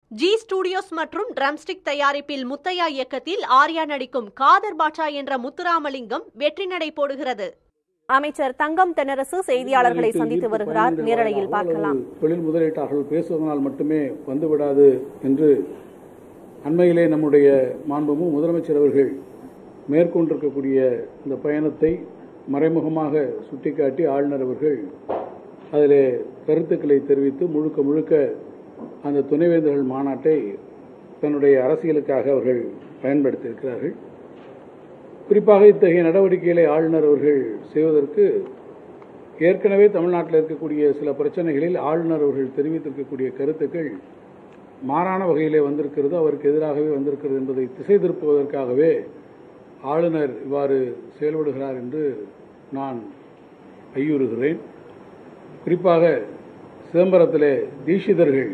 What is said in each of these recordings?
G studios மற்றும் drumstick தயாரிப்பில் முத்தையா இயக்கத்தில் ஆர்யா நடிக்கும் காதர் பாட்சா என்ற முத்துராமலிங்கம் வெற்றி நடை போடுகிறது அமைச்சர் தங்கம் தென்னரசு செய்தியாளர்களை சந்தித்து வருகிறார் நேரலையில் பார்க்கலாம் தொழில் முதலீட்டாளர்கள் பேசுவதனால் மட்டுமே வந்துவிடாது என்று அண்மையிலே நம்முடைய மாண்புமு முதலமைச்சர் அவர்கள் மேற்கொண்டிருக்கக்கூடிய இந்த பயணத்தை மறைமுகமாக சுட்டிக்காட்டி ஆளுநர் அவர்கள் அதிலே கருத்துக்களை தெரிவித்து முழுக்க முழுக்க அந்த துணைவேந்தர்கள் மாநாட்டை தன்னுடைய அரசியலுக்காக அவர்கள் பயன்படுத்தியிருக்கிறார்கள் குறிப்பாக இத்தகைய நடவடிக்கைகளை ஆளுநர் அவர்கள் செய்வதற்கு ஏற்கனவே தமிழ்நாட்டில் இருக்கக்கூடிய சில பிரச்சனைகளில் ஆளுநர் அவர்கள் தெரிவித்திருக்கக்கூடிய கருத்துக்கள் மாறான வகையிலே வந்திருக்கிறது அவருக்கு எதிராகவே வந்திருக்கிறது என்பதை திசை திருப்புவதற்காகவே ஆளுநர் இவ்வாறு செயல்படுகிறார் என்று நான் ஐயுறுகிறேன் குறிப்பாக சிதம்பரத்திலே தீட்சிதர்கள்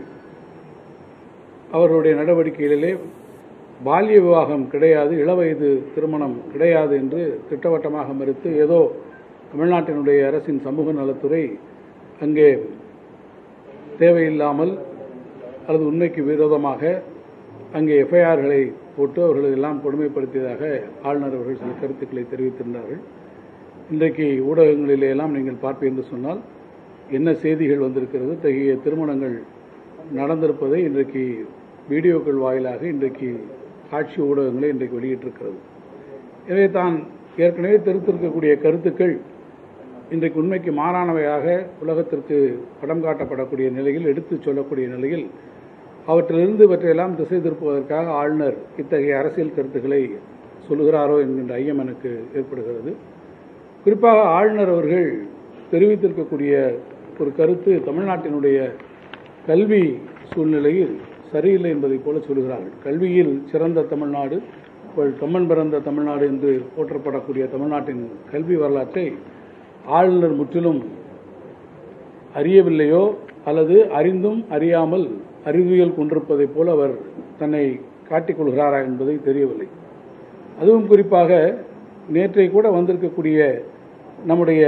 அவர்களுடைய நடவடிக்கைகளிலே பால்ய விவாகம் கிடையாது இளவயது திருமணம் கிடையாது என்று திட்டவட்டமாக மறுத்து ஏதோ தமிழ்நாட்டினுடைய அரசின் சமூக நலத்துறை அங்கே தேவையில்லாமல் அல்லது உண்மைக்கு விரோதமாக அங்கே எஃப்ஐஆர்களை போட்டு அவர்களை எல்லாம் கொடுமைப்படுத்தியதாக ஆளுநர் அவர்கள் சில கருத்துக்களை தெரிவித்திருந்தார்கள் இன்றைக்கு ஊடகங்களிலே எல்லாம் நீங்கள் பார்ப்பீர்கள் என்று சொன்னால் என்ன செய்திகள் வந்திருக்கிறது தகிய திருமணங்கள் நடந்திருப்பதை இன்றைக்கு வீடியோக்கள் வாயிலாக இன்றைக்கு காட்சி ஊடகங்களை இன்றைக்கு வெளியிட்டிருக்கிறது எனவே தான் ஏற்கனவே தெரிவித்திருக்கக்கூடிய கருத்துக்கள் இன்றைக்கு உண்மைக்கு மாறானவையாக உலகத்திற்கு படம் காட்டப்படக்கூடிய நிலையில் எடுத்துச் சொல்லக்கூடிய நிலையில் அவற்றிலிருந்து இவற்றையெல்லாம் திசை திருப்புவதற்காக ஆளுநர் இத்தகைய அரசியல் கருத்துக்களை சொல்லுகிறாரோ என்கின்ற ஐயம் எனக்கு ஏற்படுகிறது குறிப்பாக ஆளுநர் அவர்கள் தெரிவித்திருக்கக்கூடிய ஒரு கருத்து தமிழ்நாட்டினுடைய கல்வி சூழ்நிலையில் சரியில்லை என்பதை போல சொல்கிறார்கள் கல்வியில் சிறந்த தமிழ்நாடு கம்மன் பிறந்த தமிழ்நாடு என்று போற்றப்படக்கூடிய தமிழ்நாட்டின் கல்வி வரலாற்றை ஆளுநர் முற்றிலும் அறியவில்லையோ அல்லது அறிந்தும் அறியாமல் அறிவியல் கொண்டிருப்பதைப் போல அவர் தன்னை காட்டிக்கொள்கிறாரா என்பதை தெரியவில்லை அதுவும் குறிப்பாக நேற்றை கூட வந்திருக்கக்கூடிய நம்முடைய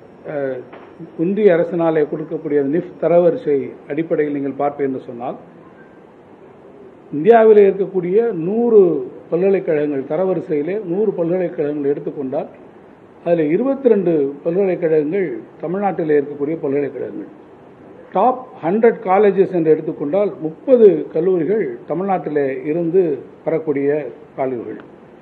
இந்திய அரசினாலே கொடுக்கக்கூடிய நிஃப் தரவரிசை அடிப்படையில் நீங்கள் பார்ப்பேன் என்று சொன்னால் இந்தியாவில் இருக்கக்கூடிய நூறு பல்கலைக்கழகங்கள் தரவரிசையிலே நூறு பல்கலைக்கழகங்கள் எடுத்துக்கொண்டால் அதில் இருபத்தி ரெண்டு பல்கலைக்கழகங்கள் தமிழ்நாட்டில் இருக்கக்கூடிய பல்கலைக்கழகங்கள் டாப் ஹண்ட்ரட் காலேஜஸ் என்று எடுத்துக்கொண்டால் முப்பது கல்லூரிகள் தமிழ்நாட்டில் இருந்து வரக்கூடிய கல்லூரிகள்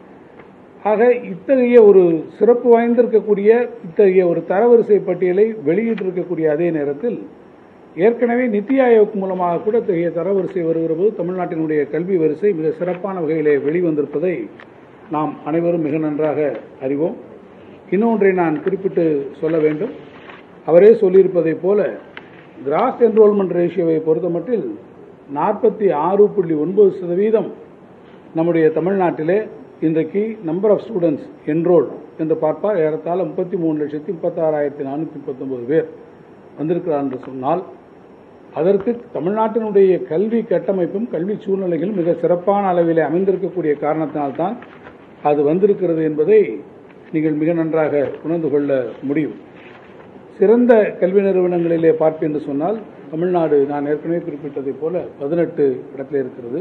ஆக இத்தகைய ஒரு சிறப்பு வாய்ந்திருக்கக்கூடிய இத்தகைய ஒரு தரவரிசை பட்டியலை வெளியிட்டிருக்கக்கூடிய அதே நேரத்தில் ஏற்கனவே நித்தி ஆயோக் மூலமாக கூட இத்தகைய தரவரிசை வருகிற போது தமிழ்நாட்டினுடைய கல்வி வரிசை மிக சிறப்பான வகையிலே வெளிவந்திருப்பதை நாம் அனைவரும் மிக நன்றாக அறிவோம் இன்னொன்றை நான் குறிப்பிட்டு சொல்ல வேண்டும் அவரே சொல்லியிருப்பதைப் போல கிராஸ் என்ரோல்மெண்ட் ரேஷியோவை பொறுத்தமட்டில் நாற்பத்தி ஆறு புள்ளி ஒன்பது சதவீதம் நம்முடைய தமிழ்நாட்டிலே இன்றைக்கு நம்பர் ஆஃப் ஸ்டூடெண்ட்ஸ் என்ரோல் என்று பார்ப்பால் ஏறத்தாழ முப்பத்தி மூணு லட்சத்தி முப்பத்தாறாயிரத்தி நானூற்றி முப்பத்தொன்பது பேர் வந்திருக்கிறார் என்று சொன்னால் அதற்கு தமிழ்நாட்டினுடைய கல்வி கட்டமைப்பும் கல்வி சூழ்நிலைகளும் மிக சிறப்பான அளவிலே அமைந்திருக்கக்கூடிய காரணத்தினால்தான் அது வந்திருக்கிறது என்பதை நீங்கள் மிக நன்றாக உணர்ந்து கொள்ள முடியும் சிறந்த கல்வி நிறுவனங்களிலே பார்ப்பேன் என்று சொன்னால் தமிழ்நாடு நான் ஏற்கனவே குறிப்பிட்டதைப் போல பதினெட்டு இடத்துல இருக்கிறது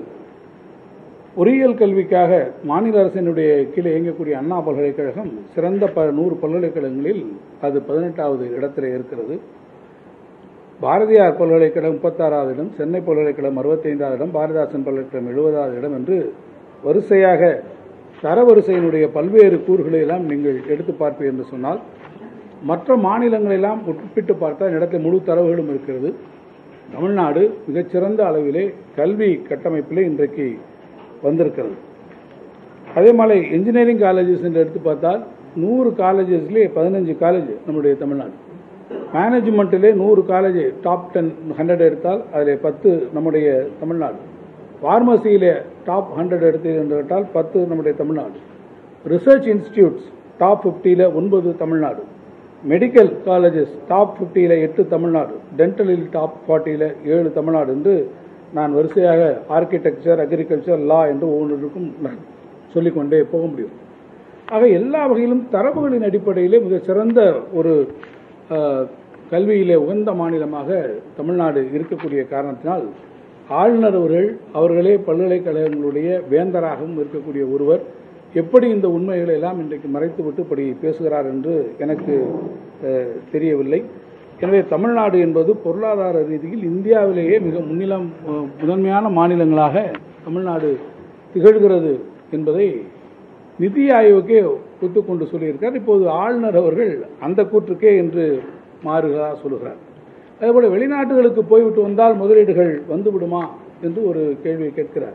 பொறியியல் கல்விக்காக மாநில அரசினுடைய கீழே இயங்கக்கூடிய அண்ணா பல்கலைக்கழகம் சிறந்த ப நூறு பல்கலைக்கழகங்களில் அது பதினெட்டாவது இடத்துல இருக்கிறது பாரதியார் பல்கலைக்கழகம் முப்பத்தாறாவது இடம் சென்னை பல்கலைக்கழகம் அறுபத்தைந்தாவது இடம் பாரதிதாசன் பல்கலைக்கழகம் எழுபதாவது இடம் என்று வரிசையாக தரவரிசையினுடைய பல்வேறு கூறுகளை எல்லாம் நீங்கள் எடுத்து பார்ப்பீர்கள் என்று சொன்னால் மற்ற மாநிலங்களெல்லாம் ஒப்பிட்டு பார்த்தால் இடத்தில் முழு தரவுகளும் இருக்கிறது தமிழ்நாடு மிகச்சிறந்த அளவிலே கல்வி கட்டமைப்பிலே இன்றைக்கு வந்திருக்கிறது அதே மாதிரி இன்ஜினியரிங் காலேஜஸ் என்று எடுத்து பார்த்தால் நூறு காலேஜஸ்லேயே பதினஞ்சு காலேஜ் நம்முடைய தமிழ்நாடு மேனேஜ்மெண்ட்டிலே நூறு காலேஜ் டாப் டென் ஹண்ட்ரட் எடுத்தால் அதில் பத்து நம்முடைய தமிழ்நாடு ஃபார்மசியிலே டாப் ஹண்ட்ரட் எடுத்து என்றால் பத்து நம்முடைய தமிழ்நாடு ரிசர்ச் இன்ஸ்டிடியூட்ஸ் டாப் ஃபிஃப்டியில் ஒன்பது தமிழ்நாடு மெடிக்கல் காலேஜஸ் டாப் ஃபிஃப்டியில் எட்டு தமிழ்நாடு டென்டலில் டாப் ஃபார்ட்டியில் ஏழு தமிழ்நாடு என்று நான் வரிசையாக ஆர்கிடெக்சர் அக்ரிகல்ச்சர் லா என்று ஒவ்வொன்றுக்கும் நான் சொல்லிக்கொண்டே போக முடியும் ஆக எல்லா வகையிலும் தரவுகளின் அடிப்படையிலே மிக சிறந்த ஒரு கல்வியிலே உகந்த மாநிலமாக தமிழ்நாடு இருக்கக்கூடிய காரணத்தினால் ஆளுநர் அவர்கள் அவர்களே பல்கலைக்கழகங்களுடைய வேந்தராகவும் இருக்கக்கூடிய ஒருவர் எப்படி இந்த உண்மைகளை எல்லாம் இன்றைக்கு மறைத்துவிட்டு இப்படி பேசுகிறார் என்று எனக்கு அஹ், தெரியவில்லை எனவே தமிழ்நாடு என்பது பொருளாதார ரீதியில் இந்தியாவிலேயே மிக முன்னிலம் அஹ், முதன்மையான மாநிலங்களாக தமிழ்நாடு திகழ்கிறது என்பதை நிதி ஆயோக்கே ஒத்துக்கொண்டு சொல்லியிருக்கார் இப்போது ஆளுநர் அவர்கள் அந்த கூற்றுக்கே என்று மாறுகிறதா சொல்லுகிறார் அதேபோல வெளிநாட்டுகளுக்கு போய்விட்டு வந்தால் முதலீடுகள் வந்துவிடுமா என்று ஒரு கேள்வியை கேட்கிறார்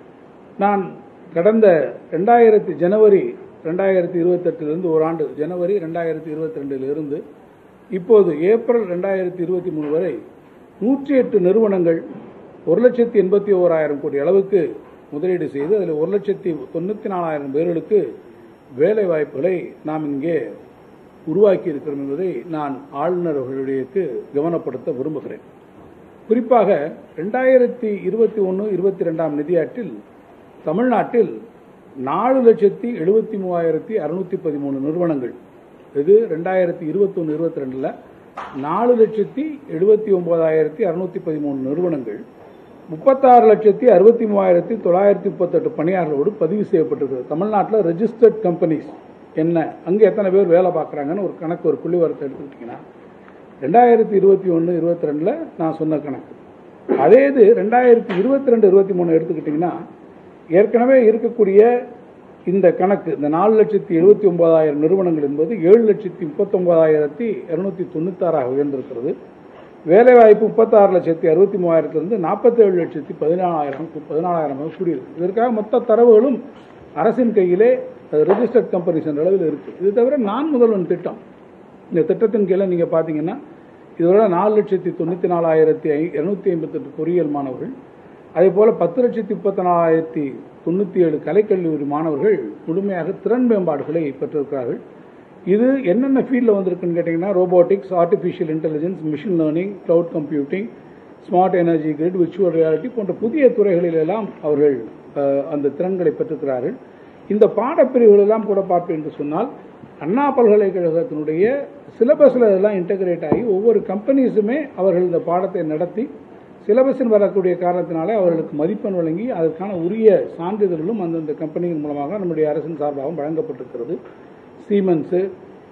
நான் கடந்த ரெண்டாயிரத்தி ஜனவரி ரெண்டாயிரத்தி இருபத்தெட்டிலிருந்து ஓராண்டு ஜனவரி ரெண்டாயிரத்தி இருபத்தி ரெண்டிலிருந்து இப்போது ஏப்ரல் ரெண்டாயிரத்தி இருபத்தி மூணு வரை நூற்றி எட்டு நிறுவனங்கள் ஒரு லட்சத்தி எண்பத்தி ஓராயிரம் கோடி அளவுக்கு முதலீடு செய்து அதில் ஒரு லட்சத்தி தொண்ணூற்றி நாலாயிரம் பேர்களுக்கு வேலை வாய்ப்புகளை நாம் இங்கே உருவாக்கி இருக்கிறோம் என்பதை நான் ஆளுநர் அவர்களுடையக்கு கவனப்படுத்த விரும்புகிறேன் குறிப்பாக ரெண்டாயிரத்தி இருபத்தி ஒன்று இருபத்தி ரெண்டாம் நிதியாண்டில் தமிழ்நாட்டில் நாலு லட்சத்தி எழுபத்தி மூவாயிரத்தி அறுநூத்தி பதிமூணு நிறுவனங்கள் இது ரெண்டாயிரத்தி இருபத்தொன்று இருபத்தி ரெண்டில் நாலு லட்சத்தி எழுபத்தி ஒன்பதாயிரத்தி அறுநூத்தி பதிமூணு நிறுவனங்கள் முப்பத்தாறு லட்சத்தி அறுபத்தி மூவாயிரத்தி தொள்ளாயிரத்தி முப்பத்தெட்டு பணியாளர்களோடு பதிவு செய்யப்பட்டிருக்கிறது தமிழ்நாட்டில் ரெஜிஸ்டர்ட் கம்பெனிஸ் என்ன அங்கே எத்தனை பேர் வேலை பார்க்குறாங்கன்னு ஒரு கணக்கு ஒரு புள்ளிவரத்தை எடுத்துக்கிட்டிங்கன்னா ரெண்டாயிரத்தி இருபத்தி ஒன்று இருபத்தி ரெண்டில் நான் சொன்ன கணக்கு அதே இது ரெண்டாயிரத்தி இருபத்தி ரெண்டு இருபத்தி மூணு எடுத்துக்கிட்டிங்கன்னா ஏற்கனவே இருக்கக்கூடிய இந்த கணக்கு இந்த நாலு லட்சத்தி எழுபத்தி ஒன்பதாயிரம் நிறுவனங்கள் என்பது ஏழு லட்சத்தி முப்பத்தொன்பதாயிரத்தி இருநூத்தி தொண்ணூத்தாறாக உயர்ந்திருக்கிறது வேலைவாய்ப்பு முப்பத்தாறு லட்சத்தி அறுபத்தி மூவாயிரத்திலிருந்து நாற்பத்தேழு லட்சத்தி பதினாலாயிரம் பதினாலாயிரம் கூடியிருக்கு இதற்காக மொத்த தரவுகளும் அரசின் கையிலே ரெஜிஸ்டர்ட் கம்பெனிஸ் என்ற அளவில் இருக்கு இது தவிர நான் முதல்வன் திட்டம் இந்த திட்டத்தின் கீழே நீங்க பாத்தீங்கன்னா இதுவரை நாலு லட்சத்தி தொண்ணூத்தி நாலாயிரத்தி இருநூத்தி ஐம்பத்தெட்டு பொறியியல் மாணவர்கள் அதே போல பத்து லட்சத்தி முப்பத்தி நாலாயிரத்தி தொண்ணூத்தி ஏழு கலைக்கல்லூரி மாணவர்கள் முழுமையாக திறன் மேம்பாடுகளை பெற்றிருக்கிறார்கள் இது என்னென்ன ஃபீல்டில் வந்திருக்குன்னு கேட்டிங்கன்னா robotics artificial intelligence machine learning cloud computing smart energy grid virtual reality போன்ற புதிய துறைகளிலெல்லாம் அவர்கள் அஹ், அந்த திறன்களை பெற்றிருக்கிறார்கள் இந்த பாடப்பிரிவுகள் எல்லாம் கூட பார்ப்பேன் என்று சொன்னால் அண்ணா பல்கலைக்கழகத்தினுடைய சிலபஸில் இதெல்லாம் இன்டகிரேட் ஆகி ஒவ்வொரு கம்பெனிஸுமே அவர்கள் இந்த பாடத்தை நடத்தி சிலபஸில் வரக்கூடிய காரணத்தினாலே அவர்களுக்கு மதிப்பெண் வழங்கி அதற்கான உரிய சான்றிதழ்களும் அந்தந்த கம்பெனிகள் மூலமாக நம்முடைய அரசின் சார்பாகவும் வழங்கப்பட்டிருக்கிறது Siemens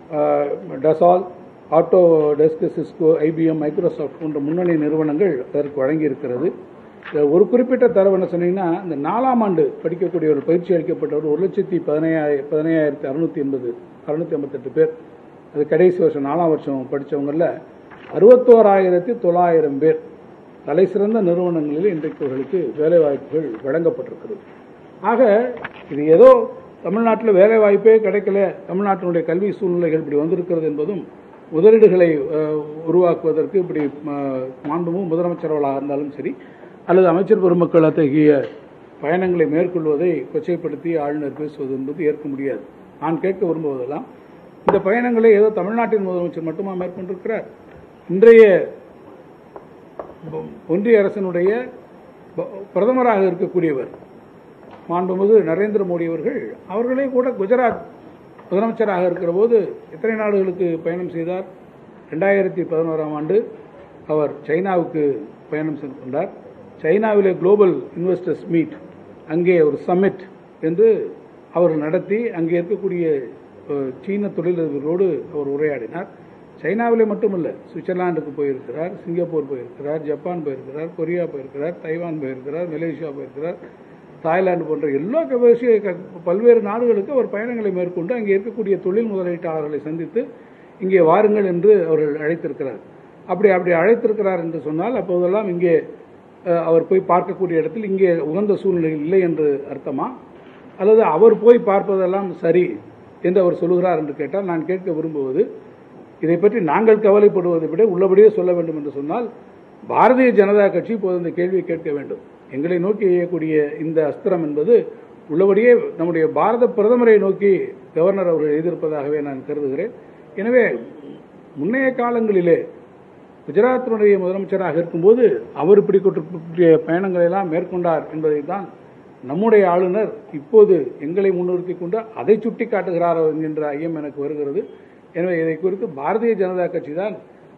Dassault Autodesk Cisco IBM Microsoft போன்ற முன்னணி நிறுவனங்கள் அதற்கு வழங்கியிருக்கிறது இதுல ஒரு குறிப்பிட்ட தரவு என்ன சொன்னீங்கன்னா இந்த நாலாம் ஆண்டு படிக்கக்கூடியவர் பயிற்சி அளிக்கப்பட்டவர் ஒரு லட்சத்தி பதினையாயிரம் பதினையாயிரத்தி அறுநூத்தி எண்பது அறுநூத்தி ஐம்பத்தெட்டு பேர் அது கடைசி வருஷம் நாலாம் வருஷம் படித்தவங்களில் அறுபத்தோராயிரத்தி தொள்ளாயிரம் பேர் தலை சிறந்த நிறுவனங்களில் இன்றைக்கு அவர்களுக்கு வேலைவாய்ப்புகள் வழங்கப்பட்டிருக்கிறது ஆக இது ஏதோ தமிழ்நாட்டில் வேலை வாய்ப்பே கிடைக்கல தமிழ்நாட்டினுடைய கல்வி சூழ்நிலைகள் இப்படி வந்திருக்கிறது என்பதும் முதலீடுகளை அஹ், உருவாக்குவதற்கு இப்படி ம- மாண்புமிகு முதலமைச்சர் அவர்களாக இருந்தாலும் சரி அல்லது அமைச்சர் பெருமக்கள் அத்தகைய பயணங்களை மேற்கொள்வதை கொச்சைப்படுத்தி ஆளுநர் பேசுவது என்பது ஏற்க முடியாது நான் கேட்க விரும்புவதெல்லாம் இந்த பயணங்களை ஏதோ தமிழ்நாட்டின் முதலமைச்சர் மட்டுமா மேற்கொண்டிருக்கிறார் இன்றைய ஒன்றிய அரசினுடைய ப- பிரதமராக இருக்கக்கூடியவர் மாண்புமிகு நரேந்திர மோடி அவர்கள் அவர்களே கூட குஜராத் முதலமைச்சராக இருக்கிற போது எத்தனை நாடுகளுக்கு பயணம் செய்தார் ரெண்டாயிரத்தி பதினோராம் ஆண்டு அவர் சைனாவுக்கு பயணம் சென்றார் சைனாவிலே குளோபல் இன்வெஸ்டர்ஸ் மீட் அங்கே ஒரு சம்மிட் என்று அவர் நடத்தி அங்கே இருக்கக்கூடிய அஹ், சீன தொழிலதிபர்களோடு அவர் உரையாடினார் சைனாவிலே மட்டுமல்ல சுவிட்சர்லாந்துக்கு போயிருக்கிறார் சிங்கப்பூர் போயிருக்கிறார் ஜப்பான் போயிருக்கிறார் கொரியா போயிருக்கிறார் தைவான் போயிருக்கிறார் மலேசியா போயிருக்கிறார் தாய்லாந்து போன்ற எல்லா கவர்ச்சிய பல்வேறு நாடுகளுக்கு அவர் பயணங்களை மேற்கொண்டு அங்கே இருக்கக்கூடிய தொழில் முதலீட்டாளர்களை சந்தித்து இங்கே வாருங்கள் என்று அவர்கள் அழைத்திருக்கிறார் அப்படி அப்படி அழைத்திருக்கிறார் என்று சொன்னால் அப்போதெல்லாம் இங்கே அஹ், அவர் போய் பார்க்கக்கூடிய இடத்தில் இங்கே உகந்த சூழ்நிலை இல்லை என்று அர்த்தமா அல்லது அவர் போய் பார்ப்பதெல்லாம் சரி என்று அவர் சொல்லுகிறார் என்று கேட்டால் நான் கேட்க விரும்புவது இதை பற்றி நாங்கள் கவலைப்படுவதை விட உள்ளபடியே சொல்ல வேண்டும் என்று சொன்னால் பாரதிய ஜனதா கட்சி இப்போது இந்த கேள்வியை கேட்க வேண்டும் எங்களை நோக்கி எய்யக்கூடிய இந்த அஸ்திரம் என்பது உள்ளபடியே நம்முடைய பாரத பிரதமரை நோக்கி கவர்னர் அவர்கள் எழுதியிருப்பதாகவே நான் கருதுகிறேன் எனவே முன்னைய காலங்களிலே குஜராத்தினுடைய முதலமைச்சராக இருக்கும்போது அவர் இப்படி கூடிய பயணங்களை எல்லாம் மேற்கொண்டார் என்பதை தான் நம்முடைய ஆளுநர் இப்போது எங்களை முன்னிறுத்தி கொண்டு அதை சுட்டி காட்டுகிறாரோ என்கின்ற ஐயம் எனக்கு வருகிறது எனவே இதை குறித்து பாரதிய ஜனதா கட்சி தான்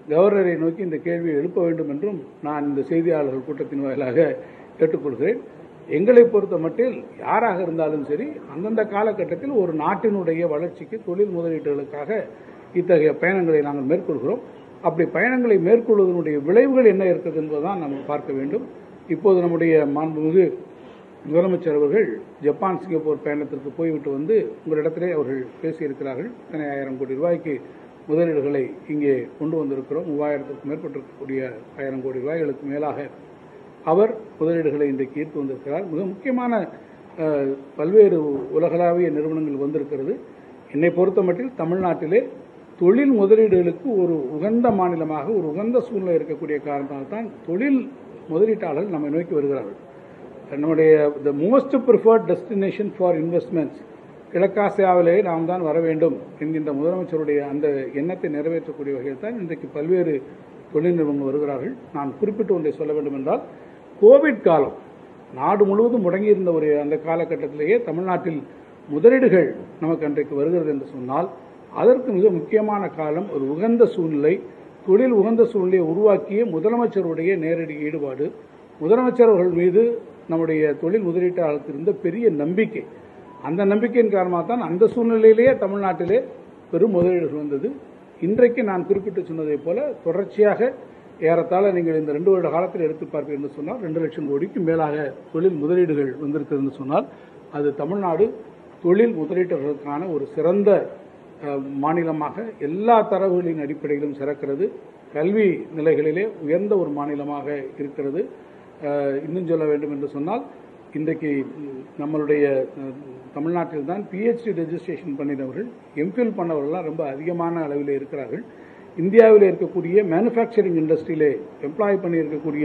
கவர்னரை நோக்கி இந்த கேள்வியை எழுப்ப வேண்டும் என்றும் நான் இந்த செய்தியாளர்கள் கூட்டத்தின் வாயிலாக கேட்டுக்கொள்கிறேன் எங்களை பொறுத்த மட்டில் யாராக இருந்தாலும் சரி அந்தந்த காலகட்டத்தில் ஒரு நாட்டினுடைய வளர்ச்சிக்கு தொழில் முதலீடுகளுக்காக இத்தகைய பயணங்களை நாங்கள் மேற்கொள்கிறோம் அப்படி பயணங்களை மேற்கொள்வதனுடைய விளைவுகள் என்ன இருக்கிறது என்பதுதான் நாம் பார்க்க வேண்டும் இப்போது நம்முடைய மாண்புமிகு முதலமைச்சர் அவர்கள் ஜப்பான் சிங்கப்பூர் பயணத்திற்கு போய்விட்டு வந்து உங்களிடத்திலே அவர்கள் பேசியிருக்கிறார்கள் இத்தனை ஆயிரம் கோடி ரூபாய்க்கு முதலீடுகளை இங்கே கொண்டு வந்திருக்கிறோம் மூவாயிரத்துக்கு மேற்பட்டிருக்கக்கூடிய ஆயிரம் கோடி ரூபாய்களுக்கு மேலாக அவர் முதலீடுகளை இன்றைக்கு ஈர்த்து வந்திருக்கிறார் மிக முக்கியமான அஹ், பல்வேறு உலகளாவிய நிறுவனங்கள் வந்திருக்கிறது என்னை பொறுத்த மட்டில் தமிழ்நாட்டிலே தொழில் முதலீடுகளுக்கு ஒரு உகந்த மாநிலமாக ஒரு உகந்த சூழ்நிலை இருக்கக்கூடிய காரணத்தால் தான் தொழில் முதலீட்டாளர்கள் நம்மை நோக்கி வருகிறார்கள் நம்முடைய the most preferred destination for investments கிழக்காசியாவிலே நாம் தான் வர வேண்டும் என்கின்ற முதலமைச்சருடைய அந்த எண்ணத்தை நிறைவேற்றக்கூடிய வகையில் தான் இன்றைக்கு பல்வேறு தொழில் நிறுவனங்கள் வருகிறார்கள் நான் குறிப்பிட்டு ஒன்றை சொல்ல வேண்டும் என்றால் கோவிட் காலம் நாடு முழுவதும் முடங்கியிருந்த ஒரு அந்த காலகட்டத்திலேயே தமிழ்நாட்டில் முதலீடுகள் நமக்கு அன்றைக்கு வருகிறது என்று சொன்னால் அதற்கு மிக முக்கியமான காலம் ஒரு உகந்த சூழ்நிலை தொழில் உகந்த சூழ்நிலையை உருவாக்கிய முதலமைச்சருடைய நேரடி ஈடுபாடு முதலமைச்சர் அவர்கள் மீது நம்முடைய தொழில் முதலீட்டாளருக்கு இருந்த பெரிய நம்பிக்கை அந்த நம்பிக்கையின் காரணமாக தான் அந்த சூழ்நிலையிலேயே தமிழ்நாட்டிலே பெரும் முதலீடுகள் வந்தது இன்றைக்கு நான் குறிப்பிட்டு சொன்னதைப் போல தொடர்ச்சியாக ஏறத்தாழ நீங்கள் இந்த ரெண்டு வருட காலத்தில் எடுத்து பார்ப்பீர்கள் என்று சொன்னால் ரெண்டு லட்சம் கோடிக்கு மேலாக தொழில் முதலீடுகள் வந்திருக்கிறது என்று சொன்னால் அது தமிழ்நாடு தொழில் முதலீட்டர்களுக்கான ஒரு சிறந்த அஹ், மாநிலமாக எல்லா தரவுகளின் அடிப்படையிலும் சிறக்கிறது கல்வி நிலைகளிலே உயர்ந்த ஒரு மாநிலமாக இருக்கிறது அஹ், இன்னும் சொல்ல வேண்டும் என்று சொன்னால் இன்றைக்கு ம், நம்மளுடைய அஹ், தமிழ்நாட்டில் தான் பிஹெச்டி ரெஜிஸ்ட்ரேஷன் பண்ணினவர்கள் எம்ஃபில் பண்ணவர்கள்லாம் ரொம்ப அதிகமான அளவில் இருக்கிறார்கள் இந்தியாவில் இருக்கக்கூடிய மேனுஃபேக்சரிங் இண்டஸ்ட்ரியிலே எம்ப்ளாய் பண்ணியிருக்கக்கூடிய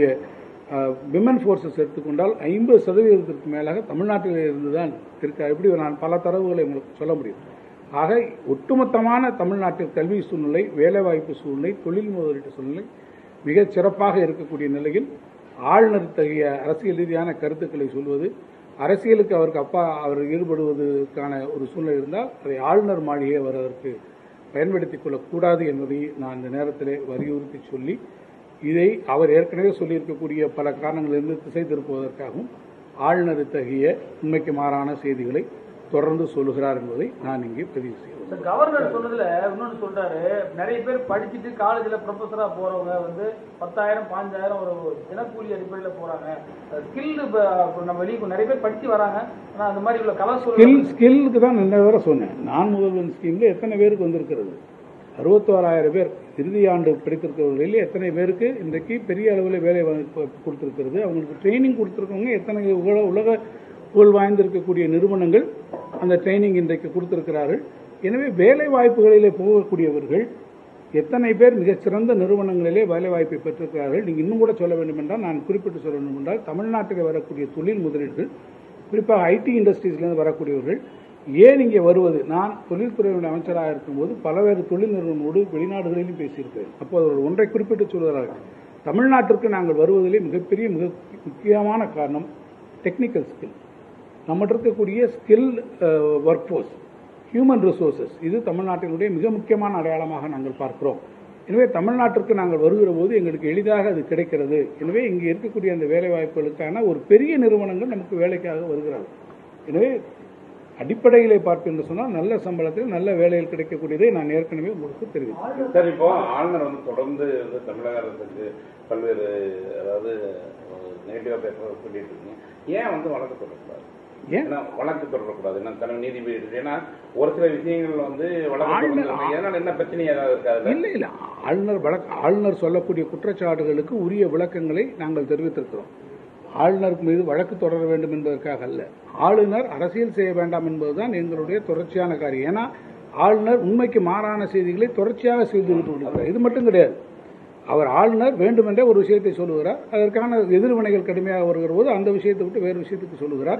விமன் ஃபோர்ஸஸ் எடுத்துக்கொண்டால் ஐம்பது சதவீதத்திற்கு மேலாக தமிழ்நாட்டில் இருந்து தான் இருக்க எப்படி நான் பல தரவுகளை உங்களுக்கு சொல்ல முடியும் ஆக ஒட்டுமொத்தமான தமிழ்நாட்டில் கல்வி சூழ்நிலை வேலைவாய்ப்பு சூழ்நிலை தொழில் முதலீட்டு சூழ்நிலை மிகச் சிறப்பாக இருக்கக்கூடிய நிலையில் ஆளுநர் தகைய அரசியல் ரீதியான கருத்துக்களை சொல்வது அரசியலுக்கு அவருக்கு அப்பா அவர் ஈடுபடுவதற்கான ஒரு சூழ்நிலை இருந்தால் அதை ஆளுநர் மாளிகை அவர் அதற்கு பயன்படுத்திக் கொள்ளக்கூடாது என்பதை நான் இந்த நேரத்திலே வலியுறுத்தி சொல்லி இதை அவர் ஏற்கனவே சொல்லியிருக்கக்கூடிய பல காரணங்களிலிருந்து திசை திருப்புவதற்காகவும் ஆளுநர் இத்தகைய உண்மைக்கு மாறான செய்திகளை தொடர்ந்து சொல்லுகிறார் என்பதை நான் இங்கே பதிவு செய்கிறேன் சார், கவர்னர் சொன்னதுல இன்னொன்னு சொல்றாரு நிறைய பேர் படிச்சுட்டு காலேஜ்ல ப்ரொஃபஸரா போறவங்க வந்து பத்தாயிரம் பாஞ்சாயிரம் ஒரு தினக்கூலி அடிப்படையில போறாங்க ஸ்கில் நம்ம வெளியே நிறைய பேர் படிச்சு வராங்க ஆனா அந்த மாதிரி உள்ள கலர் ஸ்கில் ஸ்கில்லுக்கு தான் நல்ல வரை சொன்னேன் நான் முதல்வன் ஸ்கீம்ல எத்தனை பேருக்கு வந்திருக்கிறது அறுபத்தோராயிரம் பேர் இறுதி ஆண்டு படித்திருக்கிறவர்களில் எத்தனை பேருக்கு இன்றைக்கு பெரிய அளவில் வேலை வாய்ப்பு கொடுத்திருக்கிறது அவங்களுக்கு ட்ரைனிங் கொடுத்திருக்கவங்க எத்தனை உலக உலக புகழ் வாய்ந்திருக்கக்கூடிய நிறுவனங்கள் அந்த ட்ரைனிங் இன்றைக்கு கொடுத்திருக்கிறார்கள் எனவே வேலை வாய்ப்புகளிலே போகக்கூடியவர்கள் எத்தனை பேர் மிகச்சிறந்த நிறுவனங்களிலே வேலை வாய்ப்பை பெற்றிருக்கிறார்கள் நீங்கள் இன்னும் கூட சொல்ல வேண்டும் என்றால் நான் குறிப்பிட்டு சொல்ல வேண்டும் என்றால் தமிழ்நாட்டில் வரக்கூடிய தொழில் முதலீடுகள் குறிப்பாக ஐடி இண்டஸ்ட்ரீஸ்லேருந்து வரக்கூடியவர்கள் ஏன் இங்கே வருவது நான் தொழில்துறையுடைய அமைச்சராக இருக்கும்போது பல்வேறு தொழில் நிறுவனங்களோடு வெளிநாடுகளிலும் பேசியிருக்கிறேன் அப்போது அவர்கள் ஒன்றை குறிப்பிட்டு சொல்கிறார்கள் தமிழ்நாட்டிற்கு நாங்கள் வருவதிலே மிகப்பெரிய மிக முக்கியமான காரணம் டெக்னிக்கல் ஸ்கில் நம்மகிட்ட இருக்கக்கூடிய skill work force human resources இது தமிழ்நாட்டினுடைய மிக முக்கியமான அடையாளமாக நாங்கள் பார்க்கிறோம் எனவே தமிழ்நாட்டிற்கு நாங்கள் வருகிற போது எங்களுக்கு எளிதாக அது கிடைக்கிறது எனவே இங்கே இருக்கக்கூடிய அந்த வேலை வாய்ப்புகளுக்கான ஒரு பெரிய நிறுவனங்கள் நமக்கு வேலைக்காக வருகிறார்கள் எனவே அடிப்படையிலே பார்ப்பேன் சொன்னால் நல்ல சம்பளத்தில் நல்ல வேலையில் கிடைக்கக்கூடியதை நான் ஏற்கனவே உங்களுக்கு தெரிவித்தேன் சார் இப்போ ஆளுநர் வந்து தொடர்ந்து வந்து தமிழக அரசுக்கு பல்வேறு அதாவது நெகட்டிவா பேச சொல்லிட்டு இருக்கீங்க ஏன் வந்து வழக்கு தொடரக்கூடாது ஏன் ஏன்னா வழக்கு தொடரக்கூடாது என்ன தலைமை நீதிபதி இருக்கு. ஏன்னா ஒரு சில விஷயங்கள் வந்து வழக்கு ஆளுநர் தொடர்ந்து எதனால என்ன பிரச்சனை ஏதாவது இருக்காது இல்லை இல்லை ஆளுநர் வழக்கு ஆளுநர் சொல்லக்கூடிய குற்றச்சாட்டுகளுக்கு உரிய விளக்கங்களை நாங்கள் தெரிவித்திருக்கிறோம் ஆளுநர் மீது வழக்கு தொடர வேண்டும் என்பதற்காக அல்ல ஆளுநர் அரசியல் செய்ய வேண்டாம் என்பதுதான் எங்களுடைய தொடர்ச்சியான காரியம் ஏன்னா ஆளுநர் உண்மைக்கு மாறான செய்திகளை தொடர்ச்சியாக செய்து விட்டு விடுகிறார் இது மட்டும் கிடையாது அவர் ஆளுநர் வேண்டுமென்றே ஒரு விஷயத்தை சொல்லுகிறார் அதற்கான எதிர்வினைகள் கடுமையாக வருகிற போது அந்த விஷயத்தை விட்டு வேறு விஷயத்துக்கு சொல்லுகிறார்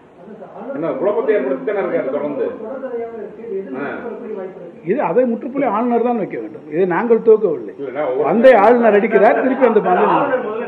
என்ன குழப்பத்தை ஏற்படுத்தி தானே இருக்காரு தொடர்ந்து ஆ. இது அதை முற்றுப்புள்ளி ஆளுநர் தான் வைக்க வேண்டும் இதை நாங்கள் துவக்கவில்லை இல்லைன்னா ஒரு- அந்த ஆளுநர் அடிக்கிறார் திருப்பி அந்த பதில் ஆளுநர் முதல்ல நேத்து போட்ட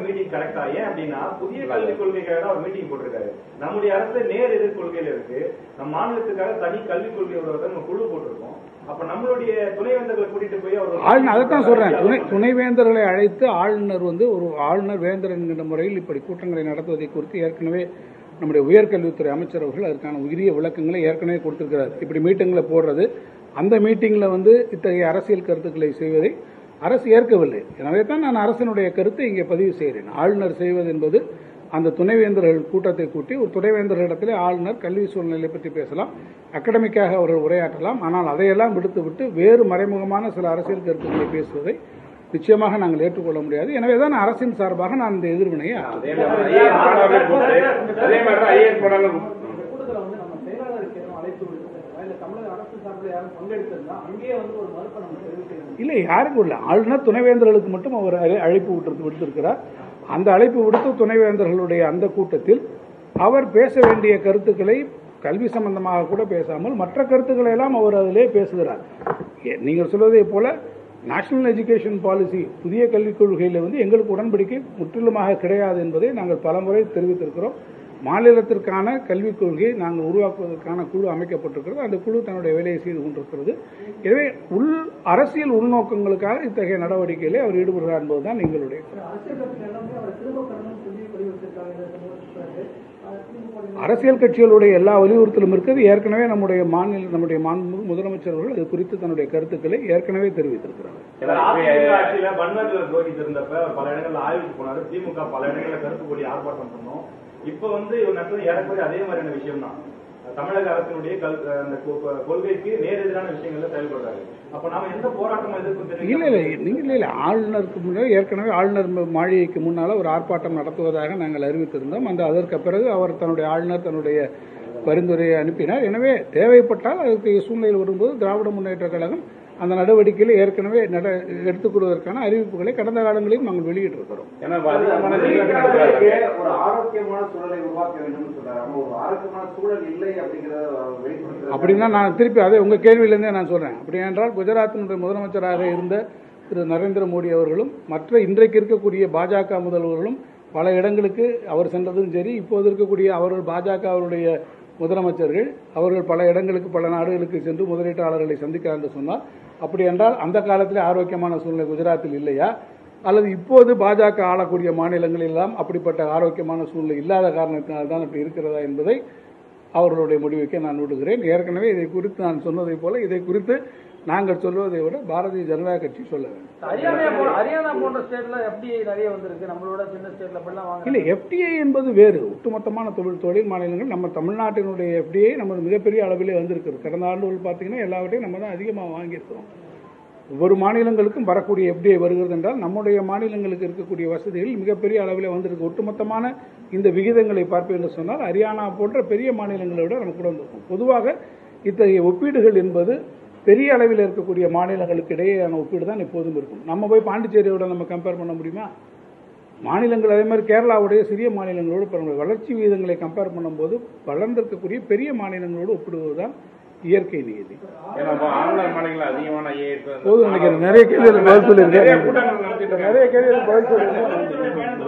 மீட்டிங் கரெக்டா ஏன் அப்படின்னா புதிய கல்விக் கொள்கைக்காக தான் அவர் மீட்டிங் போட்டிருக்காரு நம்முடைய அரசு நேர் எதிர் கொள்கையில இருக்கு நம்ம மாநிலத்துக்காக தனி கல்விக் கொள்கை உருவாக்க நம்ம குழு போட்டிருக்கோம் அப்ப நம்மளுடைய துணைவேந்தர்களை கூட்டிட்டு போய் அவர் ஆளுநர் அதைத்தான் சொல்றேன் துணை துணைவேந்தர்களை அழைத்து ஆளுநர் வந்து ஒரு ஆளுநர் வேந்தர் என்கின்ற முறையில் இப்படி கூட்டங்களை நடத்துவதை குறித்து ஏற்கனவே நம்முடைய உயர்கல்வித்துறை அமைச்சர் அவர்கள் அதற்கான உரிய விளக்கங்களை ஏற்கனவே கொடுத்திருக்கிறார் இப்படி மீட்டிங்கில் போடுறது அந்த மீட்டிங்கில் வந்து இத்தகைய அரசியல் கருத்துக்களை செய்வதை அரசு ஏற்கவில்லை எனவே தான் நான் அரசினுடைய கருத்தை இங்கே பதிவு செய்கிறேன் ஆளுநர் செய்வது என்பது அந்த துணைவேந்தர்கள் கூட்டத்தை கூட்டி ஒரு துணைவேந்தர்களிடத்திலே ஆளுநர் கல்வி சூழ்நிலை பற்றி பேசலாம் அகடமிக்காக அவர்கள் உரையாற்றலாம் ஆனால் அதையெல்லாம் விடுத்துவிட்டு வேறு மறைமுகமான சில அரசியல் கருத்துக்களை பேசுவதை நிச்சயமாக நாங்கள் ஏற்றுக்கொள்ள முடியாது எனவே தான் அரசின் சார்பாக நான் இந்த எதிர்வினையை அதே மாதிரி ஐஏஎஸ் மாணவர்கள் கூப்பிட்டு அதே மாதிரி தான் ஐஏஎஸ் மாணவர்கள் கூப்பிட்டு இந்த கூட்டத்தில் வந்து நம்ம செயலாளருக்கு எதுவும் அழைப்பு விடுத்திருக்கா இல்ல தமிழக அரசு சார்பில் யாரும் பங்கெடுத்திருந்தா அங்கேயே வந்து ஒரு மறுப்பை நம்ம தெரிவிக்கிறது இல்லை யாருக்கும் இல்லை ஆளுநர் துணைவேந்தர்களுக்கு மட்டும் அவர் அழை- அழைப்பு விட்டு விடுத்திருக்கிறார் அந்த அழைப்பு விடுத்து துணைவேந்தர்களுடைய அந்த கூட்டத்தில் அவர் பேச வேண்டிய கருத்துக்களை கல்வி சம்பந்தமாக கூட பேசாமல் மற்ற கருத்துக்களை எல்லாம் அவர் அதிலே பேசுகிறார் ஏ- நீங்கள் சொல்வதை போல நேஷனல் எஜுகேஷன் பாலிசி புதிய கல்விக் கொள்கையில் வந்து எங்களுக்கு உடன்படிக்கை முற்றிலுமாக கிடையாது என்பதை நாங்கள் பலமுறை தெரிவித்திருக்கிறோம் மாநிலத்திற்கான கல்விக் கொள்கையை நாங்கள் உருவாக்குவதற்கான குழு அமைக்கப்பட்டிருக்கிறது அந்த குழு தன்னுடைய வேலையை செய்து கொண்டிருக்கிறது எனவே உள் அரசியல் உள்நோக்கங்களுக்காக இத்தகைய நடவடிக்கையிலே அவர் ஈடுபடுகிறார் என்பதுதான் எங்களுடைய கருத்து. அரசியல் கட்சிகள் எல்லாமே அவரை திரும்ப பெறணும்னு சொல்லி வலியுறுத்திருக்காங்க இந்த சமூகத்திற்கு. அது திமுக அரசியல் கட்சிகளுடைய எல்லா வலியுறுத்தலும் இருக்கிறது ஏற்கனவே நம்முடைய மாநில நம்முடைய மாண்புமிகு முதலமைச்சர் அவர்கள் அது குறித்து தன்னுடைய கருத்துக்களை ஏற்கனவே தெரிவித்திருக்கிறார் அதிமுக ஆட்சியில பன்வாரிலால் புரோஹித் இருந்தப்ப அவர் பல இடங்கள்ல ஆய்வுக்கு போனாரு திமுக பல இடங்கள்ல கருத்து கூடி ஆர்ப்பாட்டம் பண்ணோம் இப்ப வந்து இவர் நடத்துறது ஏறக்குறைய அதே மாதிரியான விஷயம் தான் தமிழக அரசினுடைய கல் அந்த கொ- கொ- கொள்கைக்கு நேர் எதிரான விஷயங்கள்ல செயல்படுறாரு அப்ப நாம எந்த போராட்டமா எதிர்ப்பு இல்லை இல்லை நீங்கள் இல்லை இல்லை ஆளுநருக்கு முன்னாடி ஏற்கனவே ஆளுநர் ம- மாளிகைக்கு முன்னால் ஒரு ஆர்ப்பாட்டம் நடத்துவதாக நாங்கள் அறிவித்திருந்தோம் அந்த அதற்கு பிறகு அவர் தன்னுடைய ஆளுநர் தன்னுடைய பரிந்துரையை அனுப்பினார் எனவே தேவைப்பட்டால் அதுக்கு சூழ்நிலை வரும்போது திராவிட முன்னேற்ற கழகம் அந்த நடவடிக்கையில் ஏற்கனவே நட எடுத்துக்கொள்வதற்கான அறிவிப்புகளை கடந்த காலங்களில் நாங்கள் வெளியிட்டிருக்கிறோம் ஏன்னா அதிகமான ஜெயிலுக்கு நடக்கிறாங்க. ஒரு ஆரோக்கியமான சூழலை உருவாக்க வேண்டும் சொல்றாரு ஆனா ஒரு ஆரோக்கியமான சூழல் இல்லை அப்படிங்கறத வெளிப்படுத்துறது அப்படின்னா நான் திருப்பி அதே உங்கள் கேள்வியிலேருந்தே நான் சொல்கிறேன் அப்படி என்றால் குஜராத்தினுடைய முதலமைச்சராக இருந்த திரு நரேந்திர மோடி அவர்களும் மற்ற இன்றைக்கு இருக்கக்கூடிய பாஜக முதல்வர்களும் பல இடங்களுக்கு அவர் சென்றதும் சரி இப்போது இருக்கக்கூடிய அவர்கள் பாஜகவுடைய முதலமைச்சர்கள் அவர்கள் பல இடங்களுக்கு பல நாடுகளுக்கு சென்று முதலீட்டாளர்களை சந்திக்கிறார் என்று சொன்னால் அப்படி என்றால் அந்த காலத்தில் ஆரோக்கியமான சூழ்நிலை குஜராத்தில் இல்லையா அல்லது இப்போது பாஜக ஆளக்கூடிய மாநிலங்களில் எல்லாம் அப்படிப்பட்ட ஆரோக்கியமான சூழ்நிலை இல்லாத காரணத்தினால் தான் அப்படி இருக்கிறதா என்பதை அவர்களுடைய முடிவுக்கே நான் விடுகிறேன் ஏற்கனவே இதை குறித்து நான் சொன்னதைப் போல இதை குறித்து நாங்கள் சொல்வதை விட பாரதிய ஜனதா கட்சி சொல்ல வேண்டும் ஹரியானா போன்ற ஹரியானா போன்ற ஸ்டேட்ல FDI நிறைய வந்திருக்கு நம்மளோட சின்ன ஸ்டேட்ல அப்படிலாம் வாங்க இல்லை எஃப்டிஐ என்பது வேறு ஒட்டுமொத்தமான தொழில் தொழில் மாநிலங்கள் நம்ம தமிழ்நாட்டினுடைய எஃப்டிஐ நமது மிகப்பெரிய அளவிலே வந்திருக்கிறது கடந்த ஆண்டுகள் பார்த்தீங்கன்னா எல்லாவற்றையும் நம்ம தான் அதிகமாக வாங்கியிருக்கிறோம் ஒவ்வொரு மாநிலங்களுக்கும் வரக்கூடிய எஃப்டிஐ வருகிறது என்றால் நம்முடைய மாநிலங்களுக்கு இருக்கக்கூடிய வசதிகள் மிகப்பெரிய அளவில் வந்திருக்கு ஒட்டுமொத்தமான இந்த விகிதங்களை பார்ப்பேன் என்று சொன்னால் ஹரியானா போன்ற பெரிய மாநிலங்களை விட நமக்கு கூட வந்திருக்கும் பொதுவாக இத்தகைய ஒப்பீடுகள் என்பது பெரிய அளவில் இருக்கக்கூடிய மாநிலங்களுக்கு இடையேயான ஒப்பீடு தான் எப்போதும் இருக்கும் நம்ம போய் பாண்டிச்சேரியோட நம்ம கம்பேர் பண்ண முடியுமா மாநிலங்கள் அதே மாதிரி கேரளாவுடைய சிறிய மாநிலங்களோடு பாருங்கள் வளர்ச்சி விகிதங்களை கம்பேர் பண்ணும்போது வளர்ந்திருக்கக்கூடிய பெரிய மாநிலங்களோடு ஒப்பிடுவது தான் இயற்கை நியதி ஏன்னா இப்போ ஆளுநர் மாநிலங்கள் அதிகமான ஐஏஎஸ் போதும் நினைக்கிறேன் நிறைய கேள்விகள் பதில் நிறைய சொல்லியிருக்கேன் கூட்டங்கள் நடத்திட்டு இருக்காங்க. நிறைய கேள்விகள் பதில் சொல்லியிருக்கேன்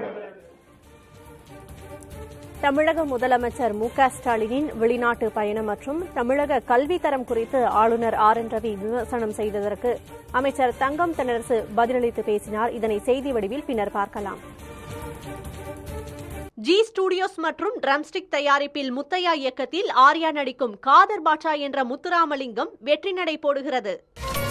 தமிழக முதலமைச்சர் மு க ஸ்டாலினின் வெளிநாட்டு பயணம் மற்றும் தமிழக கல்வி தரம் குறித்து ஆளுநர் ஆர் என் ரவி விமர்சனம் செய்ததற்கு அமைச்சர் தங்கம் தென்னரசு பதிலளித்து பேசினார் இதனை செய்தி வடிவில் பின்னர் பார்க்கலாம் ஜி ஸ்டுடியோஸ் மற்றும் ட்ரம்ஸ்டிக் தயாரிப்பில் முத்தையா இயக்கத்தில் ஆர்யா நடிக்கும் காதர் பாட்சா என்ற முத்துராமலிங்கம் வெற்றி நடை போடுகிறது